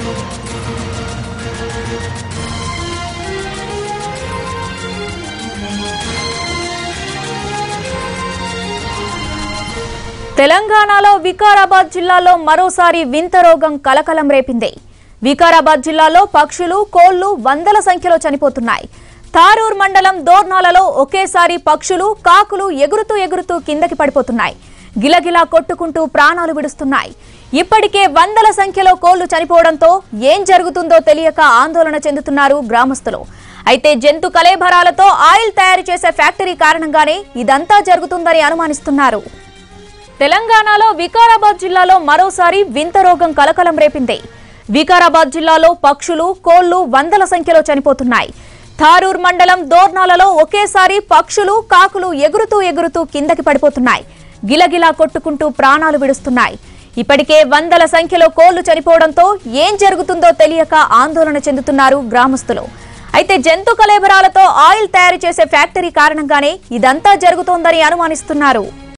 తెలంగాణలో వికారాబాద్ జిల్లాలో మరోసారి వింత రోగం కలకలం రేపింది వికారాబాద్ జిల్లాలో పక్షులు కోళ్లు వందల సంఖ్యలో చనిపోతున్నాయి తారూర్ మండలం దోర్నాలలో ఒకేసారి పక్షులు కాకులు ఎగురుతూ ఎగురుతూ కిందకి పడిపోతున్నాయి గిలగిలా కొట్టుకుంటూ ప్రాణాలు విడుస్తున్నాయి ఇప్పటికే వందల సంఖ్యలో కోళ్లు చనిపోవడంతో ఏం జరుగుతుందో తెలియక ఆందోళన చెందుతున్నారు గ్రామస్తులు అయితే జంతు కలేభరాలతో ఆయిల్ తయారు చేసే ఫ్యాక్టరీ కారణంగానే ఇదంతా జరుగుతుందని అనుమానిస్తున్నారు తెలంగాణలో వికారాబాద్ జిల్లాలో మరోసారి వింత రోగం కలకలం రేపింది వికారాబాద్ జిల్లాలో పక్షులు కోళ్లు వందల సంఖ్యలో చనిపోతున్నాయి థారూర్ మండలం దోర్నాలలో ఒకేసారి పక్షులు కాకులు ఎగురుతూ ఎగురుతూ కిందకి పడిపోతున్నాయి గిలగిలా కొట్టుకుంటూ ప్రాణాలు విడుస్తున్నాయి ఇప్పటికే వందల సంఖ్యలో కోళ్లు చనిపోవడంతో ఏం జరుగుతుందో తెలియక ఆందోళన చెందుతున్నారు గ్రామస్తులు అయితే జంతు కలేబరాలతో ఆయిల్ తయారు చేసే ఫ్యాక్టరీ కారణంగానే ఇదంతా జరుగుతోందని అనుమానిస్తున్నారు